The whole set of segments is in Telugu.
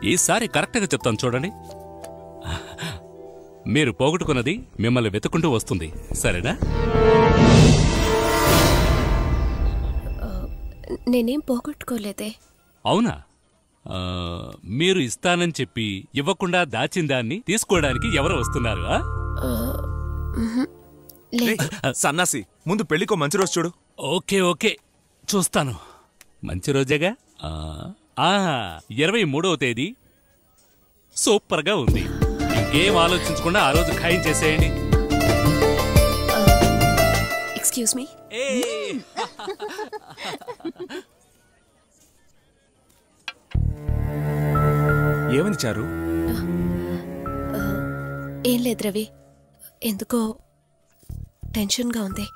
ఈసారి కరెక్ట్గా చెప్తాను చూడండి మీరు పోగొట్టుకున్నది మిమ్మల్ని వెతుకుంటూ వస్తుంది సరేనా నేనేం పోగొట్టుకోలేదే అవునా ఆ, మీరు ఇస్తానని చెప్పి ఇవ్వకుండా దాచిన దాన్ని తీసుకోవడానికి ఎవరు వస్తున్నారు ఆ? ఆ, మ్హూ. లేదు సన్నాసి ముందు పెళ్లికో మంచి రోజు చూడు ఓకే ఓకే చూస్తాను మంచి రోజేగా ఆ, ఆ, ఇరవై మూడవ తేదీ సూపర్గా ఉంది ఇంకేం ఆలోచించకుండా ఆ రోజు ఖాయం చేసేయండి ఎక్స్క్యూజ్ మీ ఏమైంది చారు ఏం లేదు రవి ఎందుకో టెన్షన్గా ఉంది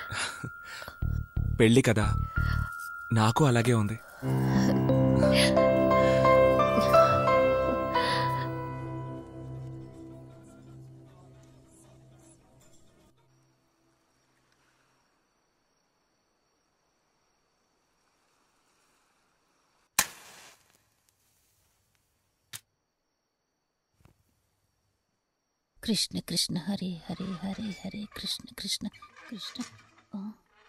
పెళ్లి కదా నాకు అలాగే ఉంది కృష్ణ కృష్ణ హరే హరే హరే హరే కృష్ణ కృష్ణ కృష్ణ ఆ.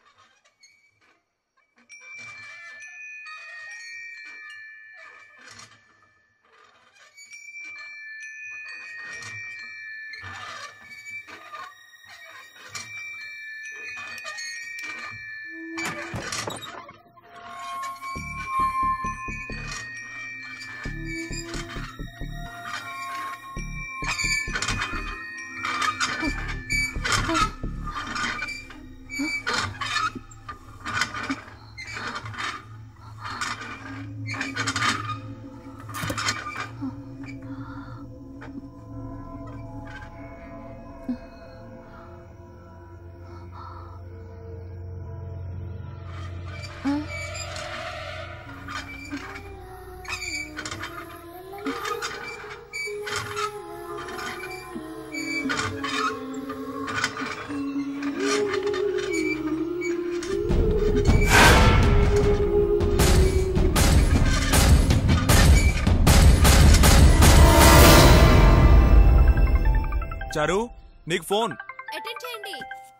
చారు నీకు ఫోన్ అటెండ్ చేయండి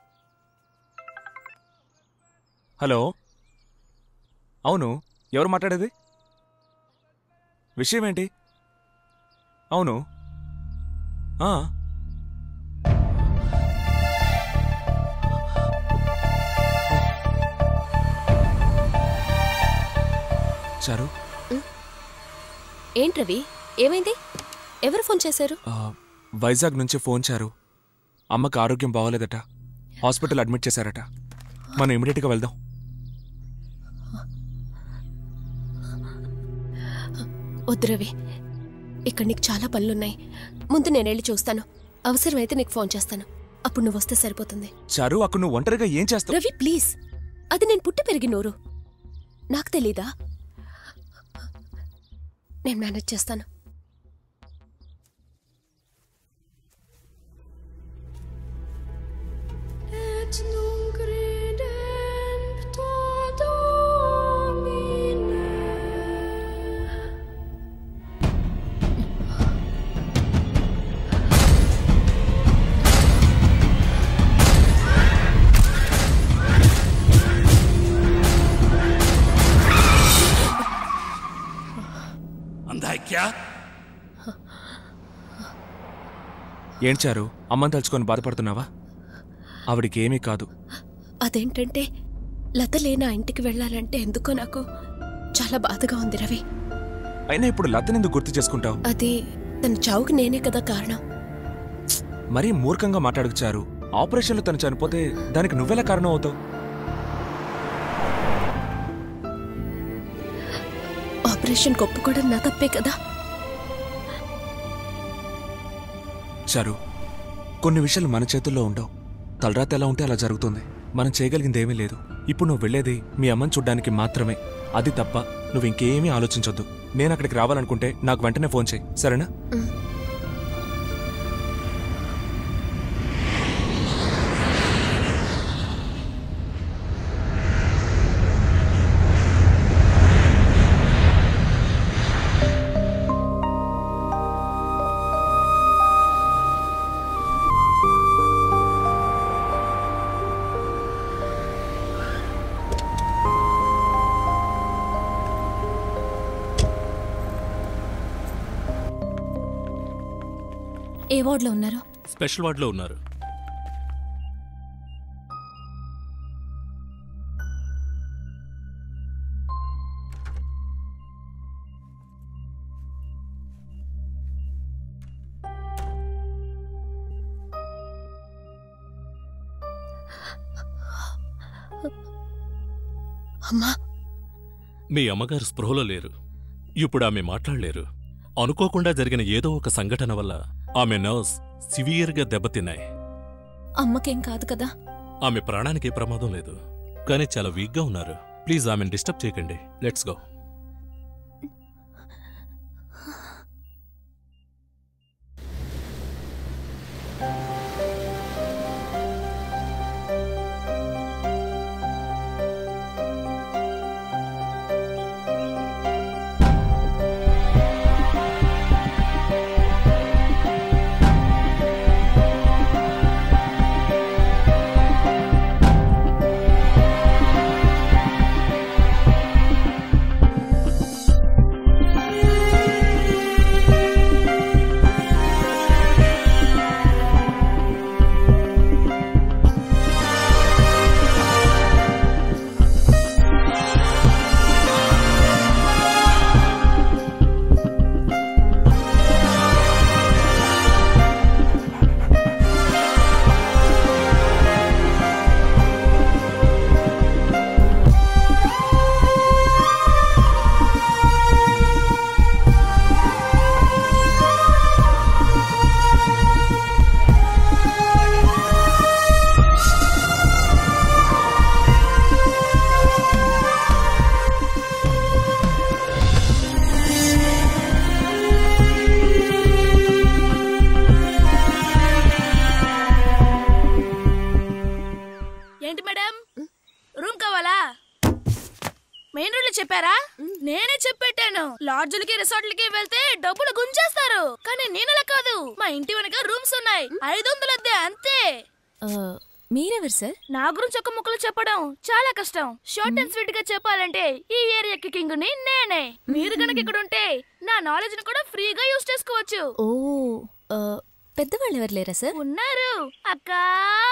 హలో అవును ఎవరు మాట్లాడేది విషయం ఏంటి అవును ఆ. చారు ఏంటి రవి ఏమైంది ఎవరు ఫోన్ చేశారు ఆ, వైజాగ్ నుంచి ఫోన్ చారు అమ్మకి ఆరోగ్యం బాగోలేదట హాస్పిటల్ అడ్మిట్ చేశారట మనం ఇమీడియట్గా వెళ్దాం వద్దు రవి ఇక్కడ నీకు చాలా పనులున్నాయి ముందు నేను వెళ్ళి చూస్తాను అవసరమైతే నీకు ఫోన్ చేస్తాను అప్పుడు నువ్వు వస్తే సరిపోతుంది చారు అక్కడ నువ్వు ఒంటరిగా ఏం చేస్తావు రవి ప్లీజ్ అది నేను పుట్టి పెరిగిన నోరు నాకు తెలీదా నేను మేనేజ్ చేస్తాను అందా క్యా ఏంటి చారు అమ్మని తలుచుకొని బాధపడుతున్నావా ఆవిడికి ఏమీ కాదు అదేంటంటే లత లేని ఆ ఇంటికి వెళ్ళాలంటే ఎందుకో నాకు చాలా బాధగా ఉంది రవి అయినా ఇప్పుడు లతనెందుకు గుర్తు చేసుకుంటావు అది తన చావుకి నేనే కదా కారణం మరీ మూర్ఖంగా మాట్లాడుకు చారు ఆపరేషన్లో తను చనిపోతే దానికి నువ్వెలా కారణం అవుతావు ఆపరేషన్ ఒప్పుకోవడం నా తప్పే కదా చారు కొన్ని విషయాలు మన చేతుల్లో ఉండవు తలరాత ఎలా ఉంటే అలా జరుగుతుంది మనం చేయగలిగింది ఏమీ లేదు ఇప్పుడు నువ్వు వెళ్ళేది మీ అమ్మని చూడ్డానికి మాత్రమే అది తప్ప నువ్వు ఇంకేమీ ఆలోచించొద్దు నేను అక్కడికి రావాలనుకుంటే నాకు వెంటనే ఫోన్ చేయి సరేనా ఏ వార్డులో ఉన్నారు స్పెషల్ వార్డులో ఉన్నారు అమ్మా మీ అమ్మగారు స్పృహలో లేరు ఇప్పుడు ఆమె మాట్లాడలేరు అనుకోకుండా జరిగిన ఏదో ఒక సంఘటన వల్ల ఆమె నర్వ్స్ సివియర్గా దెబ్బతిన్నాయి అమ్మకేం కాదు కదా ఆమె ప్రాణానికి ప్రమాదం లేదు కానీ చాలా వీక్గా ఉన్నారు ప్లీజ్ ఆమెను డిస్టర్బ్ చేయకండి లెట్స్ గో ఏంటి మేడం రూమ్ కావాలా మెయిన్ రోడ్ లో చెప్పారా నేనే చెప్పెట్టాను లాడ్జులకి రిసార్ట్లకి వెళ్తే డబ్బులు గుంజేస్తారు కానీ నేనలా కాదు మా ఇంటి వెనక రూమ్స్ ఉన్నాయి ఐదు వందలు అద్దె అంతే మీరెవరు సార్ నా గురించి ఒక ముక్కలు చెప్పడం చాలా కష్టం షార్ట్ అండ్ స్వీట్ గా చెప్పాలంటే ఈ ఏరియాకి కింగ్ ని నేనే మీరు గనక ఇక్కడ ఉంటే నా నాలెడ్జ్ ని కూడా ఫ్రీగా యూస్ చేసుకోవచ్చు ఓ పెద్దవాళ్ళు ఎవరు లేరా సార్ ఉన్నారు అక్కా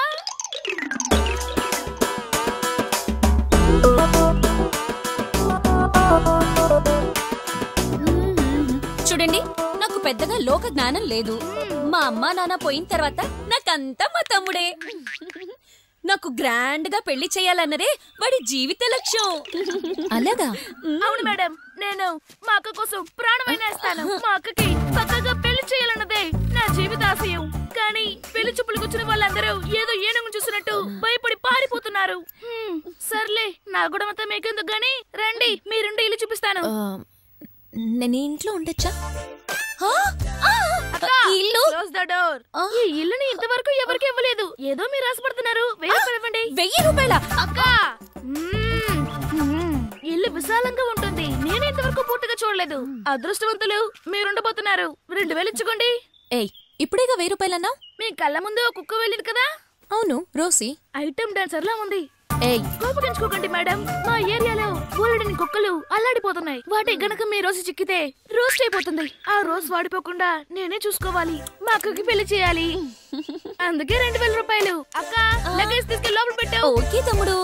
చూడండి నాకు పెద్దగా లోక జ్ఞానం లేదు మా అమ్మా నాన్న పోయిన తర్వాత నాకంతా మా తమ్ముడే నాకు గ్రాండ్ గా పెళ్లి చేయాలన్నదే వాడి జీవిత లక్ష్యం అలాగా అవును మేడం నేను మా అక్క కోసం ప్రాణమైన ఇస్తాను మా అక్కకి పక్కగా పెళ్లి చేయాలన్నదే నా జీవితాశయం కానీ పెళ్లి చూపులకు వచ్చిన వాళ్ళందరూ ఏదో ఏనుగు చూసినట్టు భయపడి పారిపోతున్నారు హ్మ్, సర్లే నా గుడమంతా మీకెందుకు గాని రండి మీరుండి ఇల్లు చూపిస్తాను ఆ, నేను ఈ ఇంట్లో ఉండొచ్చా ఆ! ఆ! అక్క, ఈ ఇల్లు close the door. ఈ ఇల్లుని ఇంతవరకు ఎవరికి ఇవ్వలేదు ఏదో మీరు ఆశపడుతున్నారు వేరే ఇవ్వండి వెయ్యి రూపాయల అక్క మ్మ్. మ్మ్. ఇల్లు విశాలంగా ఉంటుంది నేను ఇంతవరకు పూర్తిగా చూడలేదు అదృష్టవంతులు మీరుండబోతున్నారు రెండు వేలు ఇచ్చుకోండి ఏయ్ ఇప్పుడేగా వెయ్యి రూపాయలన్నా మీ కళ్ళ ముందు ఒక కుక్క వెళ్ళింది కదా అవును రోసి ఐటమ్ డాన్సర్ లా ఉంది ఏయ్ కోపగించుకోకండి మేడం మా ఏరియాలో బోలెడని కుక్కలు అల్లాడిపోతున్నాయి వాటి గనక మీ రోజు చిక్కితే రోస్ట్ అయిపోతుంది ఆ రోజు వాడిపోకుండా నేనే చూసుకోవాలి మా అక్కకి పెళ్లి చేయాలి అందుకే రెండు వేల రూపాయలు అక్క లగేజ్ తీసుకెళ్ళి లోపల పెట్టావు ఓకే తమ్ముడు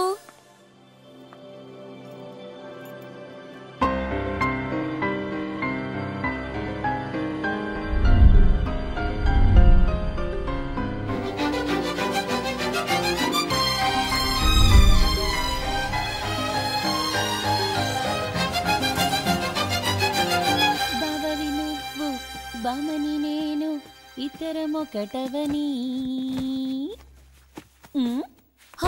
బావవి నువ్వు బామని నేను ఇతరమొకటవని ఉమ్, హా?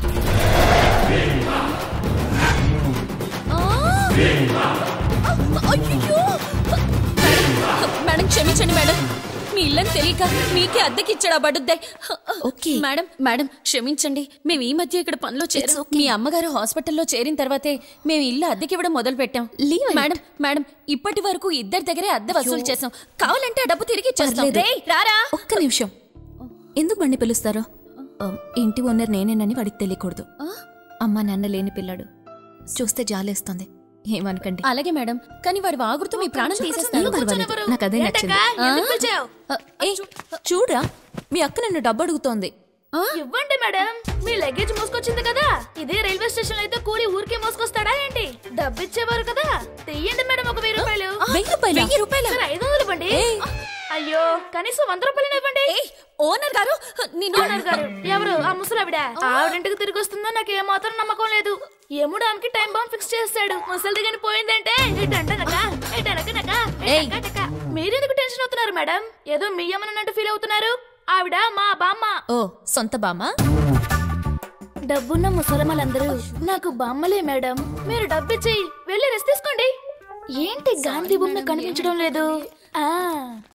ఆ! అయ్యయ్యో! మేడం క్షమించండి మేడం మీ ఇల్లని తెలియక మీకే అద్దెకిచ్చాడా బడుద్దే ఓకే. మేడం మేడం క్షమించండి మేము ఈ మధ్య ఇక్కడ పనిలో చేరాం మీ అమ్మగారు హాస్పిటల్లో చేరిన తర్వాతే మేము ఇల్లు అద్దెకివ్వడం మొదలు పెట్టాం Leave it. మేడం మేడం ఇప్పటి వరకు ఇద్దరి దగ్గరే అద్దె వసూలు చేసాం కావాలంటే ఆ డబ్బు తిరిగి ఇచ్చేస్తాం పర్లేదు. రేయ్, రారా ఒక్క నిమిషం ఎందుకు బండి పిలుస్తారు ఆ, ఇంటి ఓనర్ నేనేనని వాడికి తెలియకూడదు అమ్మా నాన్న లేని పిల్లాడు చూస్తే జాలేస్తుంది ఏమనకండి అలాగే మేడం కానీ వాడి వాగుడుతూ మీ ప్రాణం తీసేస్తాను ఏం పర్వాలేదు. నాకు అదే నచ్చింది ఆ, ఏయ్, చూడ్రా మీ అక్క నన్ను డబ్బు అడుగుతోంది ఇవ్వండి మేడం మీ లగేజ్ మోసుకొచ్చింది కదా ఇదే రైల్వే స్టేషన్ అయితే కూలి ఊరికే మోసుకొస్తాడా ఏంటి డబ్బు ఇచ్చేవారు కదా తెయ్యండి మేడం ఒక వెయ్యి రూపాయలు వెయ్యి రూపాయలా? వెయ్యి రూపాయలా? సరే, ఐదు వందలు ఇవ్వండి ఏయ్. అయ్యో కనీసం వంద రూపాయలు ఇవ్వండి ఏయ్, ఓనర్ గారు నేను ఓనర్ గారు ఎవరు ఆ ముసలావిడ ఆవిడింటికి తిరిగి వస్తుందో నాకు ఏమాత్రం నమ్మకం లేదు ఎముడు ఆమెకి టైం బాంబ్ ఫిక్స్ చేస్తాడు ముసలిది కానీ పోయిందంటే ఇటంటనక ఇటనకనక ఇటనకనక మీరెందుకు టెన్షన్ అవుతున్నారు మేడం ఏదో మీ అమ్మనన్నట్టు ఫీల్ అవుతున్నారు ఆవిడ మా బామ్మ ఓ సొంత బామ్మ డబ్బున్న ముసలమ్మలందరూ నాకు బామ్మలే మేడం మీరు డబ్బిచ్చి వెళ్ళి రెస్ట్ తీసుకోండి ఏంటి గాంధీ బొమ్మ కనిపించడం లేదు ఆ